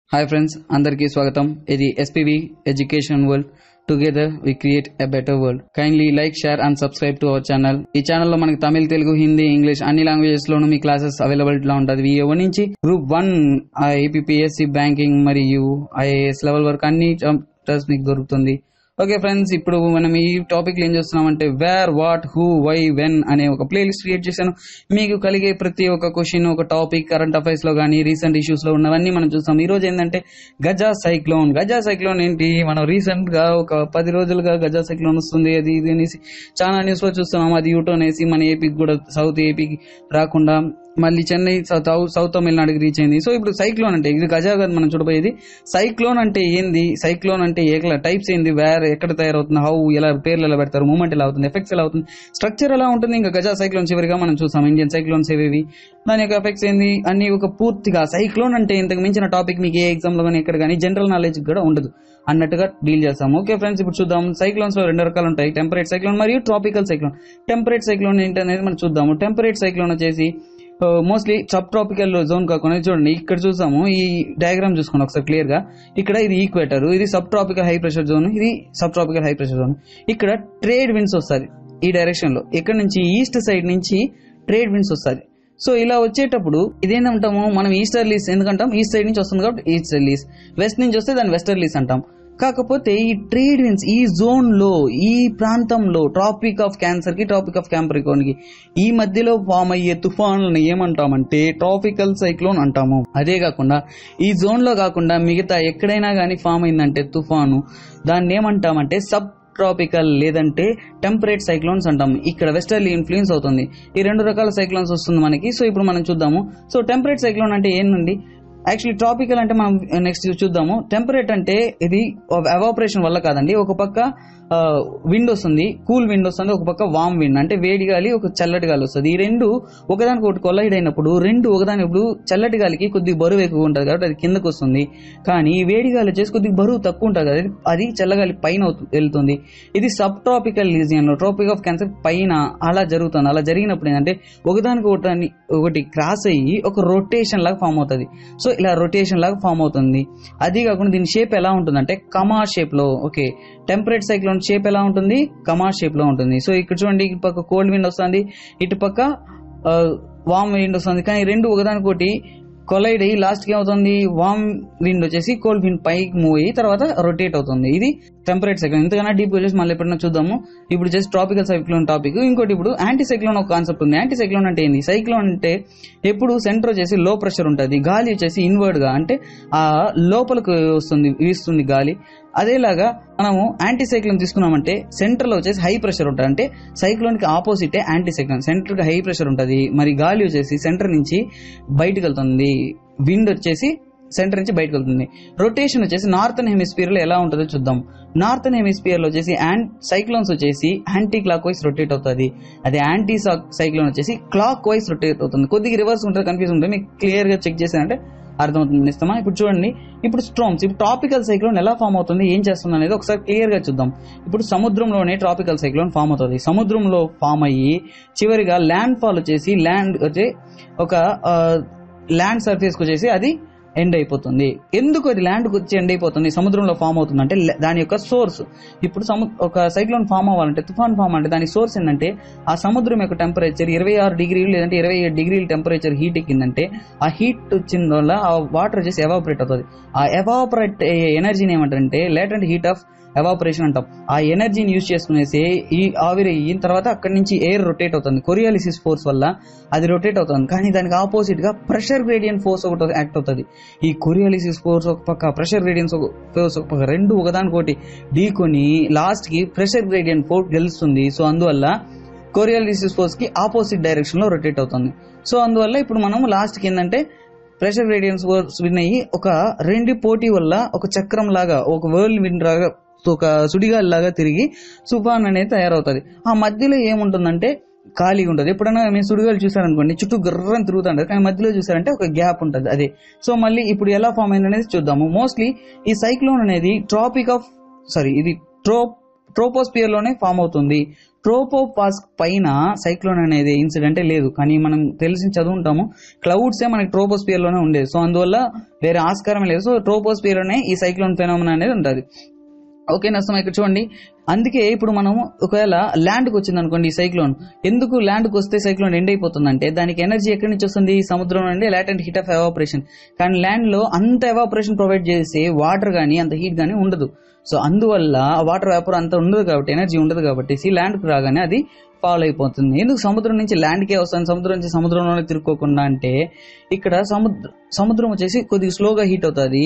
Hi friends అందరికీ స్వాగతం ఇది SPV education world together we create a better world kindly like share and subscribe to our channel ఈ ఛానల్లో మనకి Tamil Telugu Hindi English అన్ని లాంగ్వేజెస్ లోను మీ క్లాసెస్ అవైలబిలిటీ లో ఉంటుంది విఏఓ నుంచి గ్రూప్ వన్ ఏపీఎస్సి బ్యాంకింగ్ మరియు ఐఏఎస్ లెవెల్ వరకు అన్ని చాప్టర్స్ మీకు దొరుకుతుంది ఓకే ఫ్రెండ్స్ ఇప్పుడు మనం ఈ టాపిక్ ఏం చేస్తున్నామంటే where what who why when అనే ఒక ప్లేలిస్ట్ క్రియేట్ చేశాను మీకు కలిగే ప్రతి ఒక్క క్వశ్చన్ ఒక టాపిక్ కరెంట్ అఫైర్స్ లో కానీ రీసెంట్ ఇష్యూస్ లో ఉన్నవన్నీ మనం చూస్తాం ఈ రోజు ఏంటంటే గజా సైక్లోన్ గజా సైక్లోన్ ఏంటి మనం రీసెంట్ గా ఒక పది రోజులుగా గజా సైక్లోన్ వస్తుంది అది ఇది అనేసి చాలా న్యూస్ లో చూస్తున్నాం అది యూటో అనేసి మన ఏపీకి కూడా సౌత్ ఏపీకి రాకుండా మళ్ళీ చెన్నై సౌత్ సౌత్ తమిళనాడుకి రీచ్ అయింది సో ఇప్పుడు సైక్లోన్ అంటే ఇది గజా కాదు మనం చూడబోయేది సైక్లోన్ అంటే ఏంది సైక్లోన్ అంటే ఏ టైప్స్ ఏంది వేర్ ఎక్కడ తయారవుతుంది హౌ ఎలా పేర్లు ఎలా పెడతారు మూమెంట్ ఎలా అవుతుంది ఎఫెక్ట్స్ ఎలా అవుతుంది స్ట్రక్చర్ ఎలా ఉంటుంది ఇంకా గజా సైక్లోన్ చివరిగా మనం చూసాం ఇండియన్ సైక్లోన్స్ ఏవేవి దాని యొక్క ఎఫెక్ట్స్ ఏంది అన్ని ఒక పూర్తిగా సైక్లోన్ అంటే ఇంతకు మించిన టాపిక్ మీకు ఏ ఎగ్జామ్ లో కానీ ఎక్కడ కానీ జనరల్ నాలెడ్జ్ కూడా ఉండదు అన్నట్టుగా డీల్ చేస్తాం ఓకే ఫ్రెండ్స్ ఇప్పుడు చూద్దాం సైక్లోన్స్ లో రెండు రకాలు ఉంటాయి టెంపరేట్ సైక్లోన్ మరియు ట్రాపికల్ సైక్లోన్ టెంపరేట్ సైక్లోన్ ఏంటనేది మనం చూద్దాము టెంపరేట్ సైక్లోన్ వచ్చేసి మోస్ట్లీ సబ్ ట్రాపికల్ జోన్ కాకుండా చూడండి ఇక్కడ చూసాము ఈ డయాగ్రామ్ చూసుకోండి ఒకసారి క్లియర్ గా ఇక్కడ ఇది ఈక్వేటర్ ఇది sub tropical high pressure zone ఇది sub tropical high pressure zone ఇక్కడ ట్రేడ్ విండ్స్ వస్తుంది ఈ డైరెక్షన్ లో ఇక్కడ నుంచి ఈస్ట్ సైడ్ నుంచి ట్రేడ్ విండ్స్ వస్తుంది సో ఇలా వచ్చేటప్పుడు ఇదేంటంటాము మనం ఈస్టర్లీస్ ఎందుకంటాం ఈస్ట్ సైడ్ నుంచి వస్తుంది కాబట్టి ఈస్టర్లీస్ వెస్ట్ నుంచి వస్తే దాన్ని వెస్టర్లీస్ అంటాం కాకపోతే ఈ ట్రేడ్ విన్స్ ఈ జోన్ లో ఈ ప్రాంతంలో ట్రాపిక్ ఆఫ్ క్యాన్సర్ కి ట్రాపిక్ ఆఫ్ క్యాంప్రికోన్ కి ఈ మధ్యలో ఫామ్ అయ్యే తుఫాన్లను ఏమంటామంటే ట్రాపికల్ సైక్లోన్ అంటాము అదే కాకుండా ఈ జోన్ లో కాకుండా మిగతా ఎక్కడైనా కానీ ఫామ్ అయిందంటే తుఫాను దాన్ని ఏమంటామంటే సబ్ ట్రాపికల్ లేదంటే టెంపరేట్ సైక్లోన్స్ అంటాం ఇక్కడ వెస్టర్లీ ఇన్ఫ్లుయెన్స్ అవుతుంది ఈ రెండు రకాల సైక్లోన్స్ వస్తుంది మనకి సో ఇప్పుడు మనం చూద్దాము సో టెంపరేట్ సైక్లోన్ అంటే ఏంటండి యాక్చువల్లీ ట్రాపికల్ అంటే మనం నెక్స్ట్ చూద్దాము టెంపరేట్ అంటే ఇది ఎవాపరేషన్ వల్ల కాదండి ఒక పక్క విండ్ వస్తుంది కూల్ విండ్ వస్తుంది ఒక పక్క వామ్ విండ్ అంటే వేడి గాలి ఒక చల్లటి గాలి వస్తుంది ఈ రెండు ఒకదానికి ఒకటి కొల్లైడ్ అయినప్పుడు రెండు ఒకదాని ఇప్పుడు చల్లటి గాలికి కొద్దిగా బరువు ఎక్కువ ఉంటుంది కాబట్టి అది కిందకు వస్తుంది కానీ ఈ వేడి గాలి వచ్చేసి కొద్దిగా బరువు తక్కువ ఉంటుంది కదా అది చల్లగాలి పైన అవుతు- వెళ్తుంది ఇది సబ్ ట్రాపికల్ రీజియన్ లో ట్రాపిక్ ఆఫ్ క్యాన్సర్ పైన అలా జరుగుతుంది అలా జరిగినప్పుడు ఏంటంటే ఒకదానికి ఒకటి ఒకటి క్రాస్ అయ్యి ఒక రొటేషన్ లాగా ఫామ్ అవుతుంది సో ఇలా రొటేషన్ లాగా ఫామ్ అవుతుంది అది కాకుండా దీని షేప్ ఎలా ఉంటుందంటే కమా షేప్ లో ఓకే టెంపరేట్ సైక్లోన్ షేప్ ఎలా ఉంటుంది కమా షేప్ లో ఉంటుంది సో ఇక్కడ చూడండి ఇటు పక్క కోల్డ్ విండ్ వస్తుంది ఇటు పక్క వామ్ విండ్ వస్తుంది కానీ రెండు ఒకదానికొకటి కొలైడ్ అయ్యి లాస్ట్ కి ఏమవుతుంది వామ్ విండ్ వచ్చేసి కోల్డ్ విండ్ పైకి మూవ్ అయ్యి తర్వాత రొటేట్ అవుతుంది ఇది టెంపరేట్ సైక్లోన్ ఇంతకన్నా డీప్ వచ్చేసి మళ్ళీ ఎప్పుడైనా చూద్దాము ఇప్పుడు జస్ట్ ట్రాపికల్ సైక్లోన్ టాపిక్ ఇంకోటి ఇప్పుడు యాంటీ సైక్లోన్ ఒక కాన్సెప్ట్ ఉంది యాంటీ సైక్లోన్ అంటే ఏంది సైక్లోన్ అంటే ఎప్పుడు సెంటర్ వచ్చేసి లో ప్రెషర్ ఉంటుంది గాలి వచ్చేసి ఇన్వర్డ్ గా అంటే ఆ లోపలికి వస్తుంది వీస్తుంది గాలి అదేలాగా మనము యాంటీ సైక్లోన్ తీసుకున్నామంటే సెంటర్ లో వచ్చేసి హై ప్రెషర్ ఉంటుంది అంటే సైక్లోన్ కి ఆపోజిట్ యాంటీ సైక్లోన్ సెంటర్ కి హై ప్రెషర్ ఉంటుంది మరి గాలి వచ్చేసి సెంటర్ నుంచి బయటకు వెళ్తుంది విండ్ వచ్చేసి సెంటర్ నుంచి బయటకు వెళ్తుంది రొటేషన్ వచ్చేసి నార్థన్ హెమిస్ఫియర్ లో ఎలా ఉంటుందో చూద్దాం నార్థన్ హెమిస్ఫియర్ లో వచ్చేసి సైక్లోన్స్ వచ్చేసి యాంటీ క్లాక్ వైస్ రొటేట్ అవుతుంది అదే యాంటీ సైక్లోన్ వచ్చేసి క్లాక్ వైస్ రొటేట్ అవుతుంది కొద్దిగా రివర్స్ ఉంటుంది కన్ఫ్యూజ్ ఉంటుంది మీకు క్లియర్ గా చెక్ చేశారంటే అర్థమవుతుంది ఇస్తామా ఇప్పుడు చూడండి ఇప్పుడు స్ట్రోమ్స్ ఇప్పుడు ట్రాపికల్ సైక్లోన్ ఎలా ఫామ్ అవుతుంది ఏం చేస్తుంది అనేది ఒకసారి క్లియర్ గా చూద్దాం ఇప్పుడు సముద్రంలోనే ట్రాపికల్ సైక్లోన్ ఫామ్ అవుతుంది సముద్రంలో ఫామ్ అయ్యి చివరిగా ల్యాండ్ ఫాల్ వచ్చేసి ల్యాండ్ వచ్చి ఒక ల్యాండ్ సర్ఫేస్ కి వచ్చేసి అది ఎండ్ అయిపోతుంది ఎందుకు అది ల్యాండ్ వచ్చి ఎండ్ అయిపోతుంది సముద్రంలో ఫామ్ అవుతుంది అంటే లే- దాని యొక్క సోర్స్ ఇప్పుడు సము ఒక సైక్లోన్ ఫామ్ అవ్వాలంటే తుఫాన్ ఫామ్ అంటే దాని సోర్స్ ఏంటంటే ఆ సముద్రం యొక్క టెంపరేచర్ ఇరవై ఆరు డిగ్రీలు లేదంటే ఇరవై ఏడు డిగ్రీల టెంపరేచర్ హీట్ ఎక్కిందంటే ఆ హీట్ వచ్చిన వల్ల ఆ వాటర్ వచ్చేసి ఎవాపరేట్ అవుతుంది ఆ ఎవాపరేట్ ఎనర్జీని ఏమంటారంటే లేటెంట్ హీట్ ఆఫ్ ఎవాపరేషన్ అంటాం ఆ ఎనర్జీని యూజ్ చేసుకునేసి ఈ ఆవిరి అయిన తర్వాత అక్కడి నుంచి ఎయిర్ రొటేట్ అవుతుంది కొరియాలిసిస్ ఫోర్స్ వల్ల అది రొటేట్ అవుతుంది కానీ దానికి ఆపోజిట్ గా ప్రెషర్ గ్రేడియంట్ ఫోర్స్ ఒకటి యాక్ట్ అవుతుంది ఈ కొరియాలిసిస్ ఫోర్స్ ఒక పక్క ప్రెషర్ గ్రేడియన్స్ ఫోర్స్ ఒక పక్క రెండు ఒకదానికొకటి ఢీకొని లాస్ట్ కి ప్రెషర్ గ్రేడియంట్ ఫోర్స్ గెలుస్తుంది సో అందువల్ల కొరియాలిసిస్ ఫోర్స్ కి ఆపోజిట్ డైరెక్షన్ లో రొటేట్ అవుతుంది సో అందువల్ల ఇప్పుడు మనం లాస్ట్ కి ఏంటంటే ప్రెషర్ గ్రేడియన్స్ ఫోర్స్ విన్ అయ్యి ఒక రెండు పోటీ వల్ల ఒక చక్రం లాగా ఒక వరల్డ్ విన్ లాగా ఒక సుడిగాలి లాగా తిరిగి తుఫాన్ అనేది తయారవుతుంది ఆ మధ్యలో ఏముంటుందంటే ఖాళీగా ఉంటుంది ఎప్పుడైనా మేము సుడిగాలు చూసారనుకోండి చుట్టూ గర్రం తిరుగుతుంటారు కానీ మధ్యలో చూసారంటే ఒక గ్యాప్ ఉంటుంది అదే సో మళ్ళీ ఇప్పుడు ఎలా ఫామ్ అయింది అనేది చూద్దాము మోస్ట్లీ ఈ సైక్లోన్ అనేది ట్రాపిక్ ఆఫ్ సారీ ఇది ట్రో ట్రోపోస్పియర్ లోనే ఫామ్ అవుతుంది ట్రోపోపాస్ పైన సైక్లోన్ అనేది ఇన్సిడెంటే లేదు కానీ మనం తెలిసి చదువుంటాము క్లౌడ్సే మనకి ట్రోపోస్పియర్ లోనే ఉండేది సో అందువల్ల వేరే ఆస్కారం లేదు సో ట్రోపోస్పియర్ లోనే ఈ సైక్లోన్ ఫెనోమినా అనేది ఉంటుంది ఓకే నష్టం ఇక్కడ చూడండి అందుకే ఇప్పుడు మనం ఒకవేళ ల్యాండ్కి వచ్చింది అనుకోండి ఈ సైక్లోన్ ఎందుకు ల్యాండ్కి వస్తే సైక్లోన్ ఎండ్ అయిపోతుందంటే దానికి ఎనర్జీ ఎక్కడి నుంచి వస్తుంది ఈ సముద్రం నుండి లాటెంట్ హీట్ ఆఫ్ ఎవాపరేషన్ కానీ ల్యాండ్ లో అంత ఎవాపరేషన్ ప్రొవైడ్ చేసే వాటర్ కానీ అంత హీట్ కానీ ఉండదు సో అందువల్ల వాటర్ వేపర్ అంత ఉండదు కాబట్టి ఎనర్జీ ఉండదు కాబట్టి సీ ల్యాండ్కి రాగానే అది ఫాలో అయిపోతుంది ఎందుకు సముద్రం నుంచి ల్యాండ్కే వస్తుంది సముద్రం నుంచి సముద్రంలోనే తిరుక్కోకుండా అంటే ఇక్కడ సముద్ర సముద్రం వచ్చేసి కొద్దిగా స్లోగా హీట్ అవుతుంది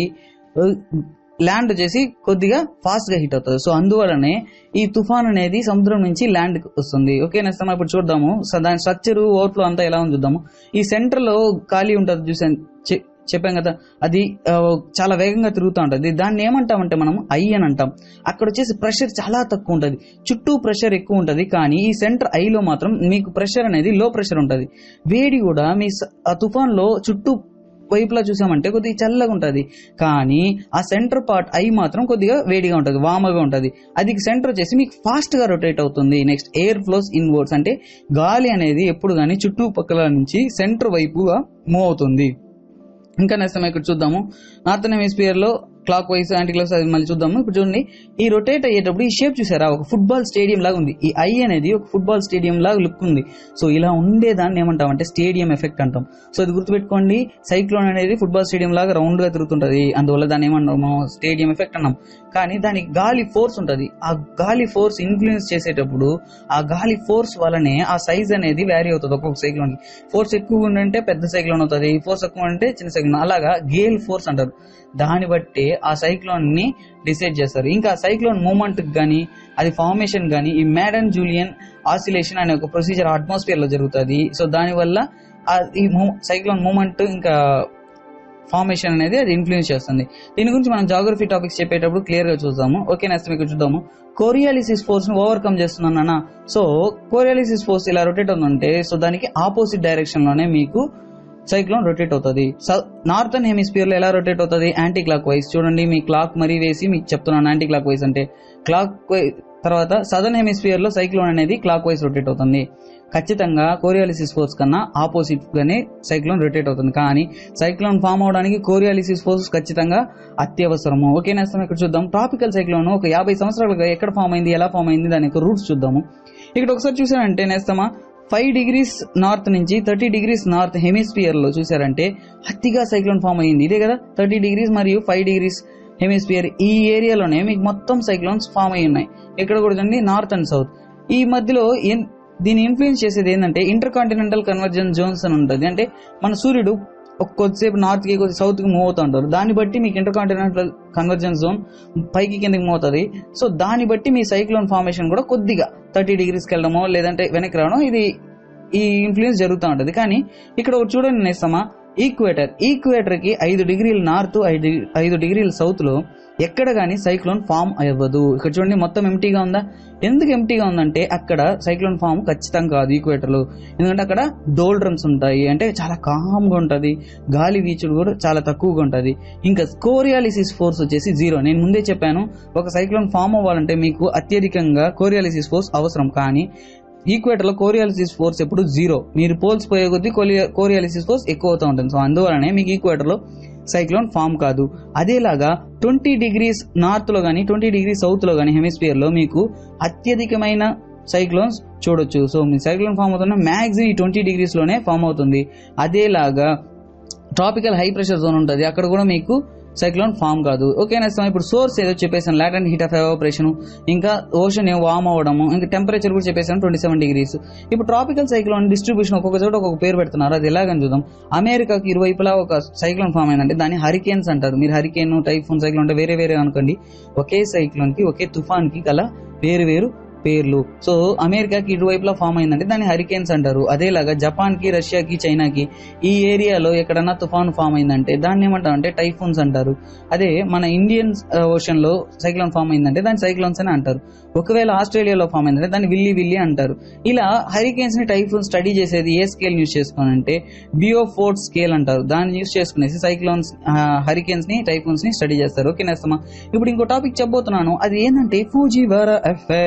ల్యాండ్ వచ్చేసి కొద్దిగా ఫాస్ట్ గా హిట్ అవుతుంది సో అందువలనే ఈ తుఫాన్ అనేది సముద్రం నుంచి ల్యాండ్ వస్తుంది ఓకే నెక్స్ట్ మనం ఇప్పుడు చూద్దాము సో దాని స్ట్రక్చర్ ఓవర్ఫ్లో అంతా ఎలా ఉంది చూద్దాము ఈ సెంటర్ లో ఖాళీ ఉంటుంది చూసాను చె- చెప్పాం కదా అది ఆ, చాలా వేగంగా తిరుగుతూ ఉంటుంది దాన్ని ఏమంటామంటే మనం ఐ అని అంటాం అక్కడ వచ్చేసి ప్రెషర్ చాలా తక్కువ ఉంటుంది చుట్టూ ప్రెషర్ ఎక్కువ ఉంటుంది కానీ ఈ సెంటర్ ఐలో మాత్రం మీకు ప్రెషర్ అనేది లో ప్రెషర్ ఉంటుంది వేడి కూడా మీ స- ఆ తుఫాన్లో చుట్టూ వైపులా చూసామంటే కొద్దిగా చల్లగా ఉంటుంది కానీ ఆ సెంటర్ పార్ట్ ఐ మాత్రం కొద్దిగా వేడిగా ఉంటుంది వామగా ఉంటుంది అది సెంటర్ వచ్చేసి మీకు ఫాస్ట్ గా రొటేట్ అవుతుంది నెక్స్ట్ ఎయిర్ ఫ్లోస్ ఇన్వర్డ్స్ అంటే గాలి అనేది ఎప్పుడు కానీ చుట్టుపక్కల నుంచి సెంటర్ వైపుగా మూవ్ అవుతుంది ఇంకా నెక్స్ట్ మనం ఇక్కడ చూద్దాము నార్థన్ హెమిస్ఫియర్ లో క్లాక్ వైజ్ యాంటీ క్లాక్ అది మళ్ళీ చూద్దాము ఇప్పుడు చూడండి ఈ రొటేట్ అయ్యేటప్పుడు ఈ షేప్ చూసారా ఒక ఫుట్బాల్ స్టేడియం లాగా ఉంది ఈ ఐ అనేది ఒక ఫుట్బాల్ స్టేడియం లాగా లుక్ ఉంది సో ఇలా ఉండేదాన్ని ఏమంటామంటే స్టేడియం ఎఫెక్ట్ అంటాం సో ఇది గుర్తుపెట్టుకోండి సైక్లోన్ అనేది ఫుట్బాల్ స్టేడియం లాగా రౌండ్ గా తిరుగుతుంటది అందువల్ల దాన్ని ఏమన్నాము స్టేడియం ఎఫెక్ట్ అన్నాం కానీ దానికి గాలి ఫోర్స్ ఉంటది ఆ గాలి ఫోర్స్ ఇన్ఫ్లుయెన్స్ చేసేటప్పుడు ఆ గాలి ఫోర్స్ వల్లనే ఆ సైజ్ అనేది వ్యారీ అవుతుంది ఒక్కొక్క సైక్లోన్ కి ఫోర్స్ ఎక్కువ ఉంటే పెద్ద సైక్లోన్ అవుతుంది ఫోర్స్ ఎక్కువ ఉంటే చిన్న సైక్లోన్ అలాగా గేల్ ఫోర్స్ అంటారు దాన్ని బట్టి ఆ సైక్లోన్ ని డిసైడ్ చేస్తారు ఇంకా సైక్లోన్ మూమెంట్ కానీ అది ఫార్మేషన్ కానీ ఈ మ్యాడన్ జూలియన్ ఆసిలేషన్ అనే ఒక ప్రొసీజర్ అట్మాస్ఫియర్ లో జరుగుతుంది సో దానివల్ల ఆ ఈ సైక్లోన్ మూమెంట్ ఇంకా ఫార్మేషన్ అనేది అది ఇన్ఫ్లుయెన్స్ చేస్తుంది దీని గురించి మనం జాగ్రఫీ టాపిక్స్ చెప్పేటప్పుడు క్లియర్ గా చూద్దాము ఓకే నెక్స్ట్ మీకు చూద్దాము కోరియాలిసిస్ ఫోర్స్ ని ఓవర్కమ్ చేస్తున్నానా సో కోరియాలిసిస్ ఫోర్స్ ఇలా రొటేట్ అవుతుందంటే సో దానికి ఆపోజిట్ డైరెక్షన్ లోనే మీకు సైక్లోన్ రొటేట్ అవుతుంది నార్థన్ హెమిస్ఫియర్ లో ఎలా రొటేట్ అవుతుంది యాంటీ క్లాక్ వైజ్ చూడండి మీ క్లాక్ మరీ వేసి మీకు చెప్తున్నాను యాంటీ క్లాక్ వైజ్ అంటే క్లాక్ తర్వాత సదర్న్ హెమిస్ఫియర్ లో సైక్లోన్ అనేది క్లాక్ వైజ్ రొటేట్ అవుతుంది ఖచ్చితంగా కోరియాలిసిస్ ఫోర్స్ కన్నా ఆపోజిట్ గానే సైక్లోన్ రొటేట్ అవుతుంది కానీ సైక్లోన్ ఫామ్ అవడానికి కోరియాలిసిస్ ఫోర్స్ ఖచ్చితంగా అత్యవసరము ఓకే నేస్తాం ఇక్కడ చూద్దాం ట్రాపికల్ సైక్లోన్ ఒక యాభై సంవత్సరాలుగా ఎక్కడ ఫామ్ అయింది ఎలా ఫామ్ అయింది దాని యొక్క రూట్స్ చూద్దాము ఇక్కడ ఒకసారి చూసారంటే నేస్తామా ఫైవ్ డిగ్రీస్ నార్త్ నుంచి థర్టీ డిగ్రీస్ నార్త్ హెమిస్ఫియర్ లో చూసారంటే అతిగా సైక్లోన్ ఫామ్ అయ్యింది ఇదే కదా థర్టీ డిగ్రీస్ మరియు ఫైవ్ డిగ్రీస్ హెమిస్ఫియర్ ఈ ఏరియాలోనే మీకు మొత్తం సైక్లోన్స్ ఫామ్ అయి ఉన్నాయి ఇక్కడ కూడా చూడండి నార్త్ అండ్ సౌత్ ఈ మధ్యలో ఏం- దీన్ని ఇన్ఫ్లుయెన్స్ చేసేది ఏంటంటే ఇంటర్ కాంటినెంటల్ కన్వర్జన్ జోన్స్ అని ఉంటుంది అంటే మన సూర్యుడు ఒక కొద్దిసేపు నార్త్ కి కొద్ది సౌత్ కి మూవ్ అవుతూ ఉంటారు దాన్ని బట్టి మీకు ఇంటర్ కాంటినెంటల్ కన్వర్జెన్స్ జోన్ పైకి కిందకి మూవ్ అవుతుంది సో దాన్ని బట్టి మీ సైక్లోన్ ఫార్మేషన్ కూడా కొద్దిగా థర్టీ డిగ్రీస్కి వెళ్ళడమో లేదంటే వెనక్కి రావడం ఇది ఈ ఇన్ఫ్లుయెన్స్ జరుగుతూ ఉంటుంది కానీ ఇక్కడ ఒకటి చూడండి నేస్తమా ఈక్వేటర్ ఈక్వేటర్ కి ఐదు డిగ్రీల నార్త్ ఐదు ఐదు డిగ్రీల సౌత్ లో ఎక్కడ కానీ సైక్లోన్ ఫామ్ అవ్వదు ఇక్కడ చూడండి మొత్తం ఎంటీగా ఉందా ఎందుకు ఎంటీగా ఉందంటే అక్కడ సైక్లోన్ ఫామ్ ఖచ్చితంగా కాదు ఈక్వేటర్ లో ఎందుకంటే అక్కడ డోల్డ్రమ్స్ ఉంటాయి అంటే చాలా కామ్ గా ఉంటది గాలి వీచుడు కూడా చాలా తక్కువగా ఉంటది ఇంకా కోరియాలిసిస్ ఫోర్స్ వచ్చేసి జీరో నేను ముందే చెప్పాను ఒక సైక్లోన్ ఫామ్ అవ్వాలంటే మీకు అత్యధికంగా కోరియాలిసిస్ ఫోర్స్ అవసరం కానీ ఈక్వేటర్ లో కోరియాలిసిస్ ఫోర్స్ ఎప్పుడు జీరో మీరు పోల్స్ పోయే కొద్దీ కోరియాలిసిస్ ఫోర్స్ ఎక్కువ అవుతూ ఉంటుంది సో అందువలనే మీకు ఈక్వేటర్ లో సైక్లోన్ ఫామ్ కాదు అదేలాగా ట్వంటీ డిగ్రీస్ నార్త్ లో కానీ ట్వంటీ డిగ్రీ సౌత్ లో కానీ హెమిస్ఫియర్ లో మీకు అత్యధికమైన సైక్లోన్స్ చూడొచ్చు సో మీ సైక్లోన్ ఫామ్ అవుతున్న మ్యాక్సిమం ఈ ట్వంటీ డిగ్రీస్ లోనే ఫామ్ అవుతుంది అదేలాగా ట్రాపికల్ హై ప్రెషర్ జోన్ ఉంటుంది అక్కడ కూడా మీకు సైక్లోన్ ఫామ్ కాదు ఓకే నెక్స్ట్ ఇప్పుడు సోర్స్ ఏదో చెప్పేసాను లాటెంట్ హీట్ ఆఫ్ ఎవాపరేషన్ ఇంకా ఓషన్ వామ్ అవ్వడము ఇంకా టెంపరేచర్ కూడా చెప్పేసాను ట్వంటీ సెవెన్ డిగ్రీస్ ఇప్పుడు ట్రాపికల్ సైక్లోన్ డిస్ట్రిబ్యూషన్ ఒక్కొక్క చోట ఒక్కొక్క పేరు పెడుతున్నారు అది ఎలాగని చూద్దాం అమెరికాకి ఇరువైపులా ఒక సైక్లోన్ ఫామ్ అయిందంటే దాన్ని హరికేన్స్ అంటారు మీరు హరికేన్ టైఫోన్ సైక్లోన్ అంటే వేరే వేరే అనుకోండి ఒకే సైక్లోన్ కి ఒకే తుఫాన్ కి గల వేరు వేరు పేర్లు సో అమెరికాకి ఇటువైపులా ఫామ్ అయిందంటే దాన్ని హరికేన్స్ అంటారు అదేలాగా జపాన్ కి రష్యాకి చైనాకి ఈ ఏరియాలో ఎక్కడన్నా తుఫాన్ ఫామ్ అయిందంటే దాన్ని ఏమంటారు అంటే టైఫోన్స్ అంటారు అదే మన ఇండియన్ ఓషన్ లో సైక్లోన్ ఫామ్ అయిందంటే దాన్ని సైక్లోన్స్ అని అంటారు ఒకవేళ ఆస్ట్రేలియాలో ఫామ్ అయిందంటే దాన్ని విల్లి విల్లి అంటారు ఇలా హరికేన్స్ ని టైఫోన్ స్టడీ చేసేది ఏ స్కేల్ యూస్ చేసుకోనంటే బియోఫోర్ట్ స్కేల్ అంటారు దాన్ని యూస్ చేసుకునేసి సైక్లోన్స్ హరికేన్స్ ని టైఫోన్స్ ని స్టడీ చేస్తారు ఓకే నేస్తమా ఇప్పుడు ఇంకో టాపిక్ చెప్పబోతున్నాను అది ఏంటంటే ఫూజీ వారా ఎఫెక్ట్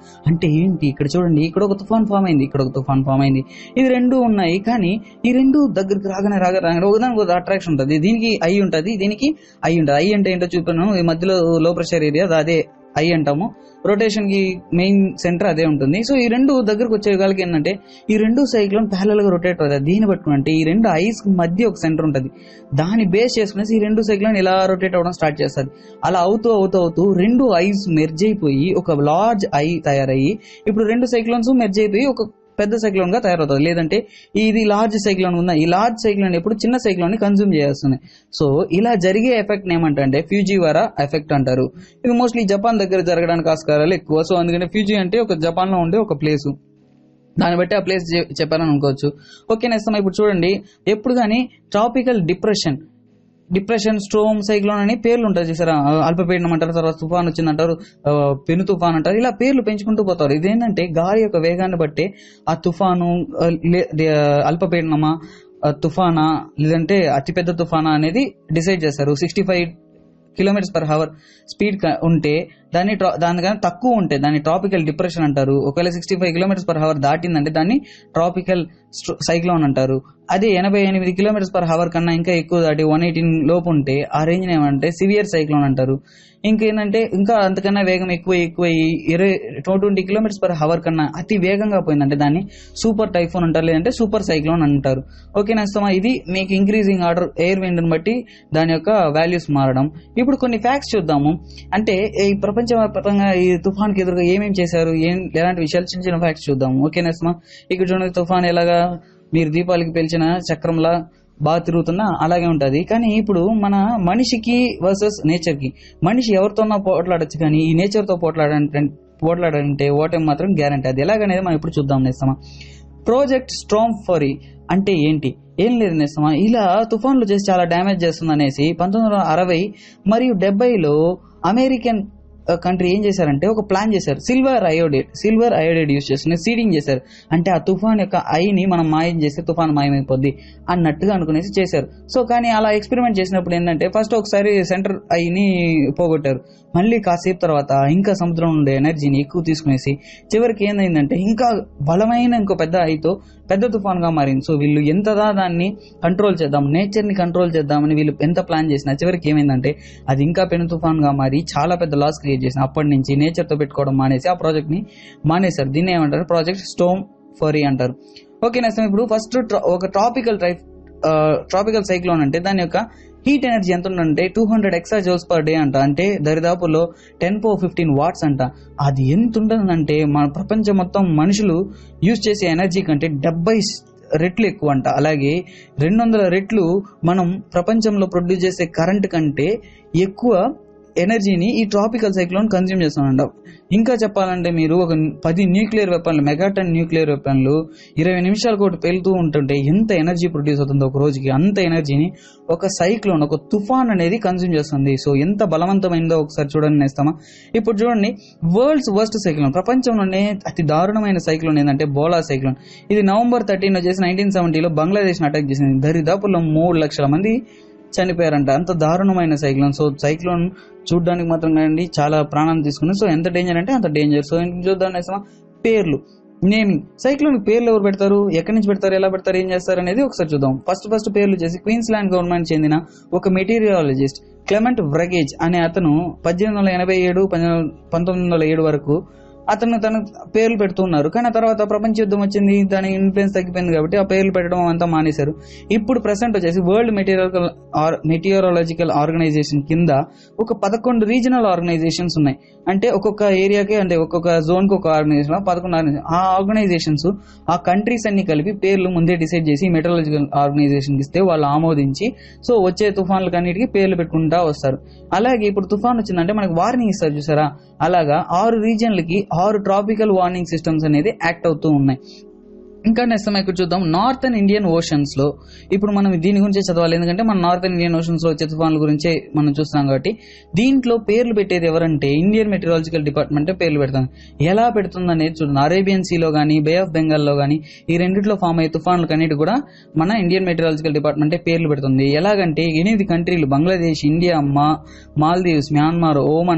అంటే ఏంటి ఇక్కడ చూడండి ఇక్కడ ఒక తుఫాన్ ఫామ్ అయింది ఇక్కడ ఒక తుఫాన్ ఫామ్ అయింది ఇది రెండు ఉన్నాయి కానీ ఈ రెండు దగ్గరికి రాగానే రాగా రాగానే ఒకదానికి ఒక అట్రాక్షన్ ఉంటుంది దీనికి ఐ ఉంటుంది దీనికి ఐ ఉంటుంది ఐ అంటే ఏంటో చూపాను ఈ మధ్యలో లో ప్రెషర్ ఏరియా అదే ఐ అంటాము రొటేషన్ కి మెయిన్ సెంటర్ అదే ఉంటుంది సో ఈ రెండు దగ్గరకు వచ్చే వాళ్ళకి ఏంటంటే ఈ రెండు సైక్లోన్ ప్యారల్ గా రొటేట్ అవుతుంది దీన్ని పట్టుకుని అంటే ఈ రెండు ఐస్ మధ్య ఒక సెంటర్ ఉంటుంది దాన్ని బేస్ చేసుకునేసి ఈ రెండు సైక్లోన్ ఇలా రొటేట్ అవ్వడం స్టార్ట్ చేస్తుంది అలా అవుతూ అవుతూ అవుతూ రెండు ఐస్ మెర్జ్ అయిపోయి ఒక లార్జ్ ఐ తయారయ్యి ఇప్పుడు రెండు సైక్లోన్స్ మెర్జ్ అయిపోయి ఒక పెద్ద సైక్లోన్ గా తయారవుతుంది లేదంటే ఇది లార్జ్ సైక్లోన్ ఉందా ఈ లార్జ్ సైక్లోన్ ఎప్పుడు చిన్న సైక్లోన్ ని కన్జ్యూమ్ చేస్తుంది సో ఇలా జరిగే ఎఫెక్ట్ ఏమంటే ఫ్యూజీవారా ఎఫెక్ట్ అంటారు ఇది మోస్ట్లీ జపాన్ దగ్గర జరగడానికి ఆస్కారాలు ఎక్కువ సో అందుకని ఫ్యూజీ అంటే ఒక జపాన్ లో ఉండే ఒక ప్లేస్ దాన్ని బట్టి ఆ ప్లేస్ చెప్పారని అనుకోవచ్చు ఓకే నేస్తాం ఇప్పుడు చూడండి ఎప్పుడు కానీ tropical depression depression storm cyclone అని పేర్లు ఉంటాయి చూసారా ఆ, అల్పపీడనం అంటారు తర్వాత తుఫాన్ వచ్చిందంటారు ఆ, పెను తుఫాన్ అంటారు ఇలా పేర్లు పెంచుకుంటూ పోతారు ఇదేంటంటే గాలి యొక్క వేగాన్ని బట్టి ఆ తుఫాను ఆ, లే- దే- అల్పపీడనమా ఆ, తుఫానా లేదంటే అతిపెద్ద తుఫానా అనేది డిసైడ్ చేస్తారు sixty five kilometres per hour speed ఉంటే దాన్ని ట్రా- దానికన్నా తక్కువ ఉంటే దాన్ని ట్రాపికల్ డిప్రెషన్ అంటారు ఒకవేళ sixty five kilometres per hour దాటిందంటే దాన్ని ట్రాపికల్ సైక్లోన్ అంటారు అదే ఎనభై ఎనిమిది కిలోమీటర్స్ పర్ హవర్ కన్నా ఇంకా ఎక్కువ దాటి వన్ ఎయిటీన్ లోపు ఉంటే ఆ రేంజ్ ఏమంటే సివియర్ సైక్లోన్ అంటారు ఇంకేంటంటే ఇంకా అంతకన్నా వేగం ఎక్కువ ఎక్కువ ఇరవై two twenty kilometres per hour కన్నా అతి వేగంగా పోయిందంటే దాన్ని సూపర్ టైఫోన్ అంటారు లేదంటే సూపర్ సైక్లోన్ అంటారు ఓకే నేస్తమా ఇది మీకు ఇంక్రీజింగ్ ఆర్డర్ ఎయిర్ విండ్ని బట్టి దాని యొక్క వాల్యూస్ మారడం ఇప్పుడు కొన్ని ఫ్యాక్ట్స్ చూద్దాము అంటే ఈ ప్రపంచవ్యాప్తంగా ఈ తుఫాన్కి ఎదురుగా ఏమేమి చేశారు ఏం ఎలాంటి విషయాలు చిన్న చిన్న ఫ్యాక్ట్స్ చూద్దాము ఓకే నేస్తమా ఇక్కడ చూడండి తుఫాన్ ఎలాగా మీరు దీపాలకి పేల్చిన చక్రంలా బాగా తిరుగుతున్నా అలాగే ఉంటది కానీ ఇప్పుడు మన మనిషికి వర్సెస్ నేచర్ కి మనిషి ఎవరితోన్నా పోట్లాడొచ్చు కానీ ఈ నేచర్ తో పోట్లాడంటే పోట్లాడంటే ఓటమి మాత్రం గ్యారంటీ అది ఎలాగనేది మనం ఇప్పుడు చూద్దాం నేస్తమా ప్రాజెక్ట్ స్ట్రాంగ్ ఫరీ అంటే ఏంటి ఏం లేదు నేస్తమా ఇలా తుఫాన్లు చేసి చాలా డ్యామేజ్ చేస్తుంది అనేసి పంతొమ్మిది వందల అరవై మరియు డెబ్బైలో అమెరికన్ కంట్రీ ఏం చేశారంటే ఒక ప్లాన్ చేశారు silver iodate silver iodate use చేసుకుని సీడింగ్ చేశారు అంటే ఆ తుఫాన్ యొక్క ఐని మనం మాయం చేస్తే తుఫాన్ మాయమైపోద్ది అన్నట్టుగా అనుకునేసి చేశారు సో కానీ అలా ఎక్స్పెరిమెంట్ చేసినప్పుడు ఏంటంటే ఫస్ట్ ఒకసారి సెంటర్ ఐని పోగొట్టారు మళ్ళీ కాసేపు తర్వాత ఇంకా సముద్రం ఉండే ఎనర్జీని ఎక్కువ తీసుకునేసి చివరికి ఏంటంటే ఇంకా బలమైన ఇంకో పెద్ద ఐతో పెద్ద తుఫాన్ గా మారింది సో వీళ్ళు ఎంతదా దాన్ని కంట్రోల్ చేద్దాం నేచర్ ని కంట్రోల్ చేద్దామని వీళ్ళు ఎంత ప్లాన్ చేసినా చివరికి ఏమైందంటే అది ఇంకా పెను తుఫాన్ గా మారి చాలా పెద్ద లాస్ క్రియేట్ చేసిన అప్పటి నుంచి నేచర్ తో పెట్టుకోవడం మానేసి ఆ ప్రాజెక్ట్ ని మానేశారు దీన్ని ఏమంటారు ప్రాజెక్ట్ స్టోమ్ ఫరీ అంటారు ఓకే నెక్స్ట్ ఇప్పుడు ఫస్ట్ ఒక ట్రాపికల్ టైప్ ట్రాపికల్ సైక్లోన్ అంటే దాని యొక్క హీట్ ఎనర్జీ ఎంత ఉందంటే two hundred extra joules per day అంట అంటే దరిదాపులో టెన్ పో ఫిఫ్టీన్ వాట్స్ అంట అది ఎంత ఉంటుందంటే మన ప్రపంచం మొత్తం మనుషులు యూజ్ చేసే ఎనర్జీ కంటే డెబ్బై రెట్లు ఎక్కువ అంట అలాగే రెండు వందల రెట్లు మనం ప్రపంచంలో ప్రొడ్యూస్ చేసే కరెంట్ కంటే ఎక్కువ ఎనర్జీని ఈ ట్రాపికల్ సైక్లోన్ కన్జ్యూమ్ చేస్తుందంట ఇంకా చెప్పాలంటే మీరు ఒక పది న్యూక్లియర్ వెపన్లు మెగాటన్ న్యూక్లియర్ వెపన్లు ఇరవై నిమిషాలకు ఒకటి పేలుతూ ఉంటుంటే ఎంత ఎనర్జీ ప్రొడ్యూస్ అవుతుందో ఒక రోజుకి అంత ఎనర్జీని ఒక సైక్లోన్ ఒక తుఫాన్ అనేది కన్జ్యూమ్ చేస్తుంది సో ఎంత బలవంతమైందో ఒకసారి చూడండి నేస్తామా ఇప్పుడు చూడండి వరల్డ్స్ వర్స్ట్ సైక్లోన్ ప్రపంచంలోనే అతి దారుణమైన సైక్లోన్ ఏంటంటే బోలా సైక్లోన్ ఇది నవంబర్ థర్టీన్ వచ్చేసి నైన్టీన్ సెవెంటీలో బంగ్లాదేశ్ అటాక్ చేసింది దరిదాపుల్లో మూడు లక్షల మంది చనిపోయారంట అంత దారుణమైన సైక్లోన్ సో సైక్లోన్ చూడడానికి మాత్రం కాదండి చాలా ప్రాణాన్ని తీసుకుని సో ఎంత డేంజర్ అంటే అంత డేంజర్ సో ఇంక చూద్దాం నేస్తామా పేర్లు నేమింగ్ సైక్లోన్ పేర్లు ఎవరు పెడతారు ఎక్కడి నుంచి పెడతారు ఎలా పెడతారు ఏం చేస్తారు అనేది ఒకసారి చూద్దాం ఫస్ట్ ఫస్ట్ పేర్లు చేసి క్వీన్స్ ల్యాండ్ గవర్నమెంట్ చెందిన ఒక మెటీరియాలజిస్ట్ క్లెమెంట్ వ్రగేజ్ అనే అతను పద్దెనిమిది వందల ఎనభై ఏడు పంతొమ్మిది వందల ఏడు వరకు అతను తన పేర్లు పెడుతున్నారు కానీ ఆ తర్వాత ప్రపంచ యుద్ధం వచ్చింది దాని ఇన్ఫ్లుయెన్స్ తగ్గిపోయింది కాబట్టి ఆ పేర్లు పెట్టడం అంతా మానేశారు ఇప్పుడు ప్రెసెంట్ వచ్చేసి వరల్డ్ మెటీరియల్ మెటీరియాలజికల్ ఆర్గనైజేషన్ కింద ఒక పదకొండు రీజనల్ ఆర్గనైజేషన్స్ ఉన్నాయి అంటే ఒక్కొక్క ఏరియాకి అంటే ఒక్కొక్క జోన్ కి ఒక ఆర్గనైజేషన్ పదకొండు ఆర్గనైజేషన్ ఆ ఆర్గనైజేషన్స్ ఆ కంట్రీస్ అన్ని కలిపి పేర్లు ముందే డిసైడ్ చేసి మెటీరియాలజికల్ ఆర్గనైజేషన్ ఇస్తే వాళ్ళు ఆమోదించి సో వచ్చే తుఫాన్లకు అన్నిటికీ పేర్లు పెట్టుకుంటా వస్తారు అలాగే ఇప్పుడు తుఫాన్ వచ్చిందంటే మనకి వార్నింగ్ ఇస్తారు చూసారా అలాగా ఆరు రీజియన్లకి ఆరు ట్రాపికల్ వార్నింగ్ సిస్టమ్స్ అనేది యాక్ట్ అవుతూ ఉన్నాయి ఇంకా నెక్స్ట్ మనం ఇక్కడ చూద్దాం నార్థన్ ఇండియన్ ఓషన్స్ లో ఇప్పుడు మనం దీని గురించే చదవాలి ఎందుకంటే మన నార్థన్ ఇండియన్ ఓషన్స్ లో వచ్చే తుఫాన్ల గురించే మనం చూస్తున్నాం కాబట్టి దీంట్లో పేర్లు పెట్టేది ఎవరంటే ఇండియన్ మెటీరియాలజికల్ డిపార్ట్మెంట్ పేర్లు పెడతాం ఎలా పెడుతుంది అనేది చూడండి అరేబియన్ సీలో కానీ బే ఆఫ్ బెంగాల్లో కానీ ఈ రెండిట్లో ఫామ్ అయ్యే తుఫాన్లు అన్నిటి కూడా మన ఇండియన్ మెటీరియాలజికల్ డిపార్ట్మెంట్ పేర్లు పెడుతుంది ఎలాగంటే ఎనిమిది కంట్రీలు బంగ్లాదేశ్ ఇండియా మా Maldives Myanmar Oman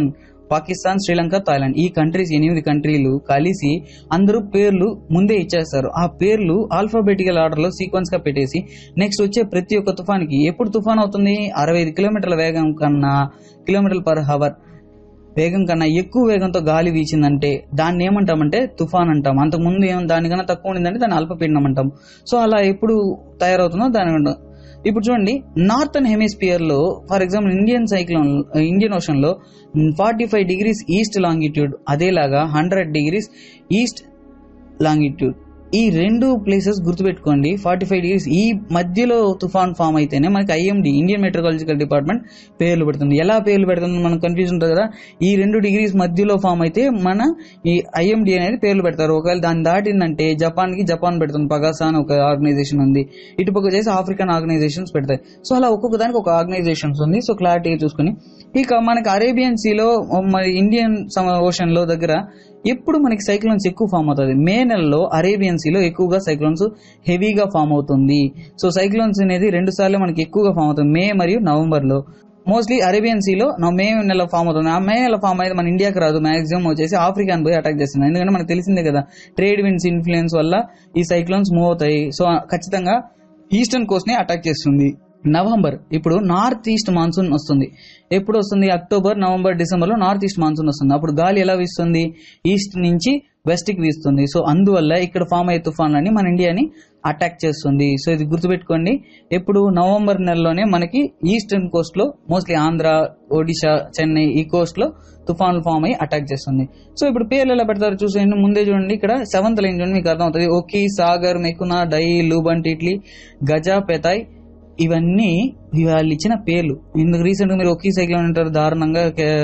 Pakistan Sri Lanka Thailand ఈ కంట్రీస్ ఎనిమిది కంట్రీలు కలిసి అందరూ పేర్లు ముందే ఇచ్చేస్తారు ఆ పేర్లు ఆల్ఫాబెటికల్ ఆర్డర్ లో సీక్వెన్స్ గా పెట్టేసి నెక్స్ట్ వచ్చే ప్రతి ఒక్క తుఫాన్కి ఎప్పుడు తుఫాన్ అవుతుంది అరవై ఐదు కిలోమీటర్ల వేగం కన్నా కిలోమీటర్ల పర్ హవర్ వేగం కన్నా ఎక్కువ వేగంతో గాలి వీచిందంటే దాన్ని ఏమంటామంటే తుఫాన్ అంటాం అంతకుముందు ఏం దానికన్నా తక్కువ ఉండిందంటే దాన్ని అల్పపీడనం అంటాం సో అలా ఎప్పుడు తయారవుతుందో దాని అంటాం. ఇప్పుడు చూడండి నార్థన్ హెమిస్పియర్ లో for example Indian cyclone Indian ocean లో forty five degrees east longitude అదేలాగా హండ్రెడ్ డిగ్రీస్ ఈస్ట్ లాంగిట్యూడ్ ఈ రెండు ప్లేసెస్ గుర్తుపెట్టుకోండి ఫార్టీ ఫైవ్ డిగ్రీస్ ఈ మధ్యలో తుఫాన్ ఫామ్ అయితేనే మనకి ఐఎండి ఇండియన్ మెట్రకాలజికల్ డిపార్ట్మెంట్ పేర్లు పెడుతుంది ఎలా పేర్లు పెడుతుంది మనకు కన్ఫ్యూజన్ ఉంటుంది కదా ఈ రెండు డిగ్రీస్ మధ్యలో ఫామ్ అయితే మన ఈ ఐఎండి అనేది పేర్లు పెడతారు ఒకవేళ దాన్ని దాటిందంటే జపాన్ కి జపాన్ పెడుతుంది పగాసా అని ఒక ఆర్గనైజేషన్ ఉంది ఇటు పక్క చేసి ఆఫ్రికన్ ఆర్గనైజేషన్స్ పెడతాయి సో అలా ఒక్కొక్క దానికి ఒక ఆర్గనైజేషన్స్ ఉంది సో క్లారిటీగా చూసుకుని ఇక మనకి అరేబియన్ సీలో మరి ఇండియన్ ఓషన్ లో దగ్గర ఎప్పుడు మనకి సైక్లోన్స్ ఎక్కువ ఫామ్ అవుతుంది మే నెలలో అరేబియన్ సీలో ఎక్కువగా సైక్లోన్స్ హెవీగా ఫామ్ అవుతుంది సో సైక్లోన్స్ అనేది రెండు సార్లు మనకి ఎక్కువగా ఫామ్ అవుతుంది మే మరియు నవంబర్ లో మోస్ట్లీ అరేబియన్ సీలో నా మే నెల ఫామ్ అవుతుంది ఆ మే నెల ఫామ్ అయితే మన ఇండియాకి రాదు మాక్సిమం వచ్చేసి ఆఫ్రికాన్ పోయి అటాక్ చేస్తుంది ఎందుకంటే మనకు తెలిసిందే కదా ట్రేడ్ విండ్స్ ఇన్ఫ్లుయెన్స్ వల్ల ఈ సైక్లోన్స్ మూవ్ అవుతాయి సో ఖచ్చితంగా ఈస్టర్న్ కోస్ట్ ని అటాక్ చేస్తుంది నవంబర్ ఇప్పుడు నార్త్ ఈస్ట్ మాన్సూన్ వస్తుంది ఎప్పుడు వస్తుంది అక్టోబర్ నవంబర్ డిసెంబర్ లో నార్త్ ఈస్ట్ మాన్సూన్ వస్తుంది అప్పుడు గాలి ఎలా వీస్తుంది ఈస్ట్ నుంచి వెస్ట్ కి వీస్తుంది సో అందువల్ల ఇక్కడ ఫామ్ అయ్యే తుఫాన్లని మన ఇండియాని అటాక్ చేస్తుంది సో ఇది గుర్తుపెట్టుకోండి ఎప్పుడు నవంబర్ నెలలోనే మనకి ఈస్టర్న్ కోస్ట్ లో మోస్ట్లీ ఆంధ్ర ఒడిశా చెన్నై ఈ కోస్ట్ లో తుఫాన్లు ఫామ్ అయ్యి అటాక్ చేస్తుంది సో ఇప్పుడు పేర్లు ఎలా పెడతారు చూసేయండి ముందే చూడండి ఇక్కడ సెవెంత్ లైన్ చూడండి మీకు అర్థం అవుతుంది okay Sagar Mekunu Daye Luban Titli Gaja Phethai ఇవన్నీ వాళ్ళు ఇచ్చిన పేర్లు ఇందుకు రీసెంట్ గా మీరు ఒకే సైక్లోన్ అంటారు దారుణంగా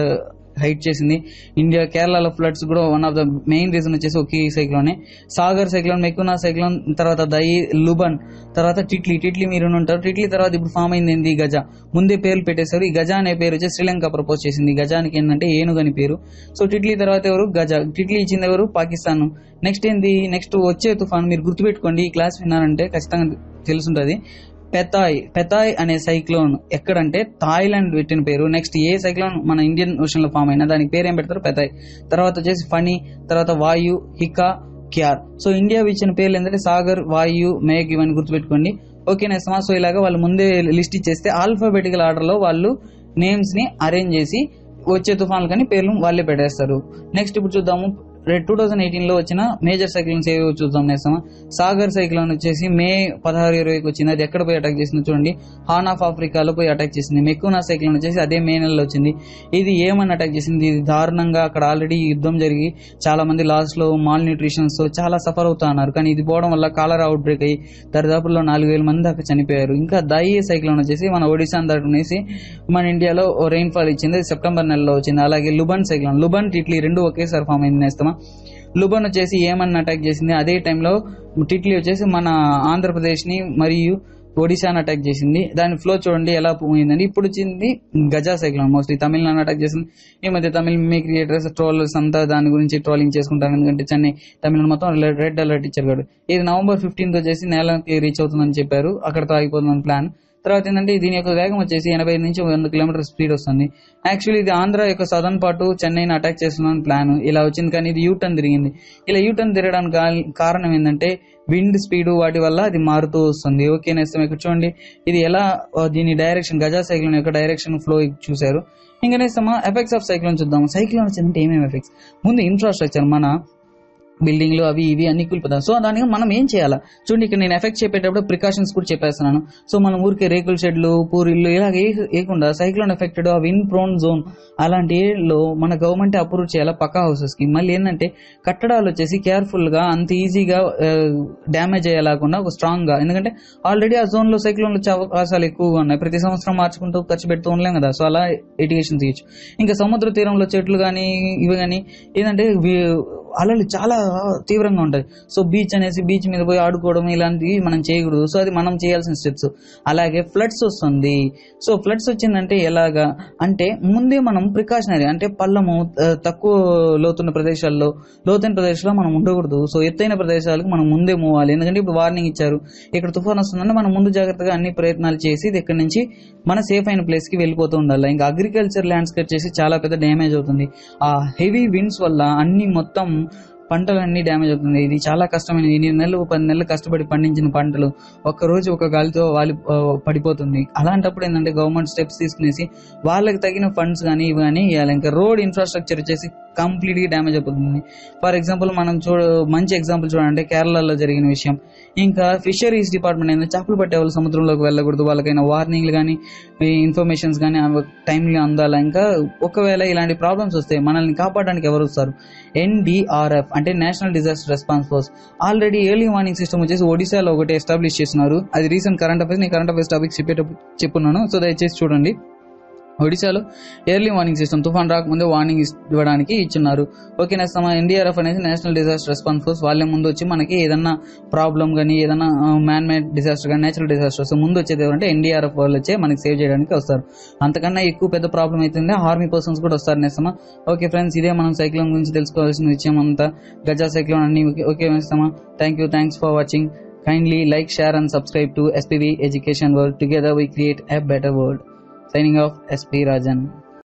హైట్ చేసింది ఇండియా కేరళలో ఫ్లడ్స్ కూడా one of the main reason వచ్చేసి ఒకే సైక్లోనే సాగర్ సైక్లోన్ మెకునా సైక్లోన్ తర్వాత దై లుబన్ తర్వాత టిట్లీ టిట్లీ మీరు ఉంటారు టిట్లీ తర్వాత ఇప్పుడు ఫామ్ అయింది ఏంది గజ ముందే పేర్లు పెట్టేశారు ఈ గజ అనే పేరు వచ్చి శ్రీలంక ప్రపోజ్ చేసింది గజానికి ఏంటంటే ఏనుగు అని పేరు సో టిట్లీ తర్వాత ఎవరు గజ టిట్లీ ఇచ్చింది ఎవరు పాకిస్తాన్ నెక్స్ట్ ఏంది నెక్స్ట్ వచ్చే తుఫాన్ మీరు గుర్తుపెట్టుకోండి ఈ క్లాస్ విన్నారంటే ఖచ్చితంగా తెలుసుంటది పెతాయ్ పెతాయ్ అనే సైక్లోన్ ఎక్కడంటే థాయిలాండ్ పెట్టిన పేరు నెక్స్ట్ ఏ సైక్లోన్ మన ఇండియన్ ఓషన్ లో ఫామ్ అయినా దానికి పేరు ఏం పెడతారు పెతాయ్ తర్వాత వచ్చేసి ఫణి తర్వాత వాయు హికా క్యార్ సో ఇండియా ఇచ్చిన పేర్లు ఏంటంటే సాగర్ వాయు మేఘ్ ఇవన్నీ గుర్తుపెట్టుకోండి ఓకే నేస్తమా సో ఇలాగా వాళ్ళు ముందే లిస్ట్ ఇచ్చేస్తే ఆల్ఫాబెటికల్ ఆర్డర్ లో వాళ్ళు నేమ్స్ ని అరేంజ్ చేసి వచ్చే తుఫాన్లు కానీ పేర్లు వాళ్ళే పెట్టేస్తారు నెక్స్ట్ ఇప్పుడు చూద్దాము టూ థౌసండ్ ఎయిటీన్ లో వచ్చిన మేజర్ సైక్లోన్స్ ఏవో చూద్దాం నేస్తామా సాగర్ సైక్లోన్ వచ్చేసి మే పదహారు ఇరవైకి వచ్చింది అది ఎక్కడ పోయి అటాక్ చేసింది చూడండి హార్న్ ఆఫ్ ఆఫ్రికాలో పోయి అటాక్ చేసింది మెక్కునా సైక్లోన్ వచ్చేసి అదే మే నెలలో వచ్చింది ఇది ఏమని అటాక్ చేసింది ఇది దారుణంగా అక్కడ ఆల్రెడీ యుద్ధం జరిగి చాలా మంది లాస్ట్ లో మాల్ న్యూట్రిషన్స్ తో చాలా సఫర్ అవుతా ఉన్నారు కానీ ఇది పోవడం వల్ల కాలరా అవుట్ బ్రేక్ అయ్యి దరిదాపుల్లో నాలుగు వేల మంది దాకా చనిపోయారు ఇంకా దాయి సైక్లోన్ వచ్చేసి మన ఒడిశా దాటునేసి మన ఇండియాలో రెయిన్ ఫాల్ ఇచ్చింది అది సెప్టెంబర్ నెలలో వచ్చింది అలాగే లుబన్ సైక్లోన్ లుబన్ టిట్లీ రెండు ఒకేసారి ఫామ్ అయింది నేస్తామా లుబన్ వచ్చేసి ఏమన్నా అటాక్ చేసింది అదే టైంలో టిట్లీ వచ్చేసి మన ఆంధ్రప్రదేశ్ ని మరియు ఒడిశాని అటాక్ చేసింది దాని ఫ్లో చూడండి ఎలా పోయిందండి ఇప్పుడు వచ్చింది Gaja cyclone mostly Tamil Nadu attack చేసింది ఈ మధ్య తమిళ మీ క్రియేటర్స్ ట్రోలర్స్ అంతా దాని గురించి ట్రోలింగ్ చేసుకుంటారు ఎందుకంటే చెన్నై తమిళనాడు మొత్తం రెడ్ అలర్ట్ ఇచ్చారు కాదు ఇది నవంబర్ ఫిఫ్టీన్త్ వచ్చేసి నేలకి రీచ్ అవుతుందని చెప్పారు అక్కడతో ఆగిపోతుందని ప్లాన్ తర్వాత ఏంటంటే దీని యొక్క వేగం వచ్చేసి ఎనభై నుంచి వంద కిలోమీటర్ స్పీడ్ వస్తుంది యాక్చువల్లీ ఇది ఆంధ్ర యొక్క సదర్న్ పార్ట్ చెన్నైని అటాక్ చేస్తుందని ప్లాన్ ఇలా వచ్చింది కానీ ఇది యూటర్న్ తిరిగింది ఇలా యూటర్న్ తిరగడానికి కా- కారణం ఏంటంటే విండ్ స్పీడ్ వాటి వల్ల అది మారుతూ వస్తుంది ఓకే నేస్తాం ఇక్కడ చూడండి ఇది ఎలా ఆ, దీని డైరెక్షన్ గజా సైక్లోన్ యొక్క డైరెక్షన్ ఫ్లో చూశారు ఇంకా నేస్తామా ఎఫెక్ట్స్ ఆఫ్ సైక్లోన్ చూద్దాం సైక్లోన్ వచ్చిందంటే ఏమేమి ఎఫెక్ట్స్ ముందు ఇన్ఫ్రాస్ట్రక్చర్ మన బిల్డింగ్లు అవి ఇవి అన్ని కూలిపోతాయి సో దానికి మనం ఏం చేయాలా చూడండి ఇక్కడ నేను ఎఫెక్ట్ చెప్పేటప్పుడు ప్రికాషన్స్ కూడా చెప్పేస్తున్నాను సో మనం ఊరికే రేకుల షెడ్లు పూరిళ్ళు ఇలా వేయకుండా సైక్లోన్ ఎఫెక్టెడ్ ఆ విన్ ప్రోన్ జోన్ అలాంటి ఏరియాలో మన గవర్నమెంట్ అప్రూవ్ చేయాలా పక్కా హౌసెస్ కి మళ్ళీ ఏంటంటే కట్టడాలు వచ్చేసి కేర్ఫుల్ గా అంత ఈజీగా డ్యామేజ్ అయ్యేలాకుండా ఒక స్ట్రాంగ్ గా ఎందుకంటే ఆల్రెడీ ఆ జోన్ లో సైక్లోన్ వచ్చే అవకాశాలు ఎక్కువగా ఉన్నాయి ప్రతి సంవత్సరం మార్చుకుంటూ ఖర్చు పెడుతూ ఉండలేం కదా సో అలా ఎడ్యుకేషన్ తీయచ్చు ఇంకా సముద్ర తీరంలో చెట్లు కానీ ఇవి కానీ ఏంటంటే అలలు చాలా తీవ్రంగా ఉంటాయి సో బీచ్ అనేసి బీచ్ మీద పోయి ఆడుకోవడం ఇలాంటివి మనం చేయకూడదు సో అది మనం చేయాల్సిన స్టెప్స్ అలాగే ఫ్లడ్స్ వస్తుంది సో ఫ్లడ్స్ వచ్చిందంటే ఎలాగా అంటే ముందే మనం ప్రికాషనరీ అంటే పల్లము ఆ, తక్కువ లోతున్న ప్రదేశాల్లో లోతైన ప్రదేశాల్లో మనం ఉండకూడదు సో ఎత్తైన ప్రదేశాలకు మనం ముందే మూవ్ అవ్వాలి ఎందుకంటే ఇప్పుడు వార్నింగ్ ఇచ్చారు ఇక్కడ తుఫాన్ వస్తుందంటే మనం ముందు జాగ్రత్తగా అన్ని ప్రయత్నాలు చేసి ఇది ఇక్కడ నుంచి మన సేఫ్ అయిన ప్లేస్ కి వెళ్ళిపోతూ ఉండాలి ఇంకా అగ్రికల్చర్ ల్యాండ్స్కేప్ చేసి చాలా పెద్ద డ్యామేజ్ అవుతుంది ఆ హెవీ విండ్స్ వల్ల అన్ని మొత్తం పంటలన్నీ డ్యామేజ్ అవుతుంది ఇది చాలా కష్టమైన ఎనిమిది నెలలు పది నెలలు కష్టపడి పండించిన పంటలు ఒక్క రోజు ఒక గాలితో వాలి ఆ, పడిపోతుంది అలాంటప్పుడు ఏంటంటే గవర్నమెంట్ స్టెప్స్ తీసుకునేసి వాళ్ళకి తగిన ఫండ్స్ కానీ ఇవి కానీ ఇవ్వాలి ఇంకా రోడ్ ఇన్ఫ్రాస్ట్రక్చర్ వచ్చేసి కంప్లీట్ గా డ్యామేజ్ అయిపోతుంది ఫర్ ఎగ్జాంపుల్ మనం చూడ మంచి ఎగ్జాంపుల్ చూడండి కేరళలో జరిగిన విషయం ఇంకా ఫిషరీస్ డిపార్ట్మెంట్ ఏంటంటే చేపలు పట్టే వాళ్ళు సముద్రంలోకి వెళ్ళకూడదు వాళ్ళకైనా వార్నింగ్లు కానీ ఇన్ఫర్మేషన్స్ కానీ టైంలీ అందాలా ఇంకా ఒకవేళ ఇలాంటి ప్రాబ్లమ్స్ వస్తే మనల్ని కాపాడడానికి ఎవరు వస్తారు ఎన్డిఆర్ఎఫ్ అంటే national disaster response force already early warning system వచ్చేసి ఒడిశాలో ఒకటి ఎస్టాబ్లిష్ చేస్తున్నారు అది రీసెంట్ కరెంట్ అఫైర్స్ నేను కరెంట్ అఫైర్స్ టాపిక్ చెప్పేటప్పుడు చెప్పున్నాను సో దయచేసి చూడండి ఒడిశాలో ఎర్లీ వార్నింగ్ సిస్టమ్ తుఫాన్ రాకముందే వార్నింగ్ ఇవ్వడానికి ఇచ్చున్నారు ఓకే నేస్తమా ఎన్డీఆర్ఎఫ్ అనేది నేషనల్ డిజాస్టర్ రెస్పాన్స్ ఫోర్స్ వాళ్ళే ముందు వచ్చి మనకి ఏదన్నా ప్రాబ్లం కానీ ఏదైనా మ్యాన్ మేడ్ డిజాస్టర్ కానీ నేచురల్ డిజాస్టర్స్ ముందు వచ్చేది ఎవరంటే ఎన్డీఆర్ఎఫ్ వాళ్ళు వచ్చే మనకి సేవ్ చేయడానికి వస్తారు అంతకన్నా ఎక్కువ పెద్ద ప్రాబ్లం అవుతుంది ఆర్మీ పర్సన్స్ కూడా వస్తారు నేస్తమా ఓకే ఫ్రెండ్స్ ఇదే మనం సైక్లోన్ గురించి తెలుసుకోవాల్సిన విషయం అంతా గజా సైక్లోన్ అన్ని ఓకే- ఓకే నేస్తమా thank you thanks for watching Kindly like, share and subscribe to SPV Education World. Together we create a better world. Signing off, SP Rajan.